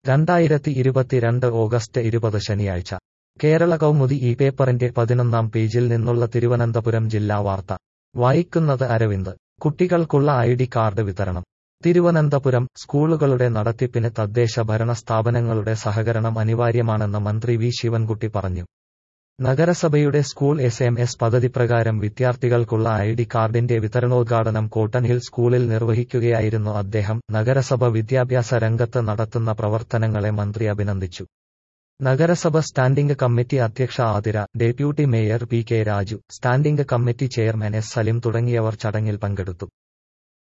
രണ്ടായിരത്തി ഇരുപത്തിരണ്ട് ഓഗസ്റ്റ് ഇരുപത് ശനിയാഴ്ച കേരള കൗമുദി ഈ പേപ്പറിന്റെ പതിനൊന്നാം പേജിൽ നിന്നുള്ള തിരുവനന്തപുരം ജില്ലാ വാർത്ത വായിക്കുന്നത് അരവിന്ദ് കുട്ടികൾക്കുള്ള ഐ ഡി കാർഡ് വിതരണം തിരുവനന്തപുരം സ്കൂളുകളുടെ നടത്തിപ്പിന് തദ്ദേശ ഭരണ സ്ഥാപനങ്ങളുടെ സഹകരണം അനിവാര്യമാണെന്ന് മന്ത്രി വി ശിവൻകുട്ടി പറഞ്ഞു നഗരസഭയുടെ സ്കൂൾ എസ് എം എസ് പദ്ധതി പ്രകാരം വിദ്യാർത്ഥികൾക്കുള്ള ഐ ഡി കാർഡിന്റെ വിതരണോദ്ഘാടനം കോട്ടൺ ഹിൽ സ്കൂളിൽ നിർവഹിക്കുകയായിരുന്നു അദ്ദേഹം നഗരസഭ വിദ്യാഭ്യാസ രംഗത്ത് നടത്തുന്ന പ്രവർത്തനങ്ങളെ മന്ത്രി അഭിനന്ദിച്ചു നഗരസഭ സ്റ്റാൻഡിംഗ് കമ്മിറ്റി അധ്യക്ഷ Athira deputy mayor P K Raju standing committee chairman S Salim തുടങ്ങിയവർ ചടങ്ങിൽ പങ്കെടുത്തു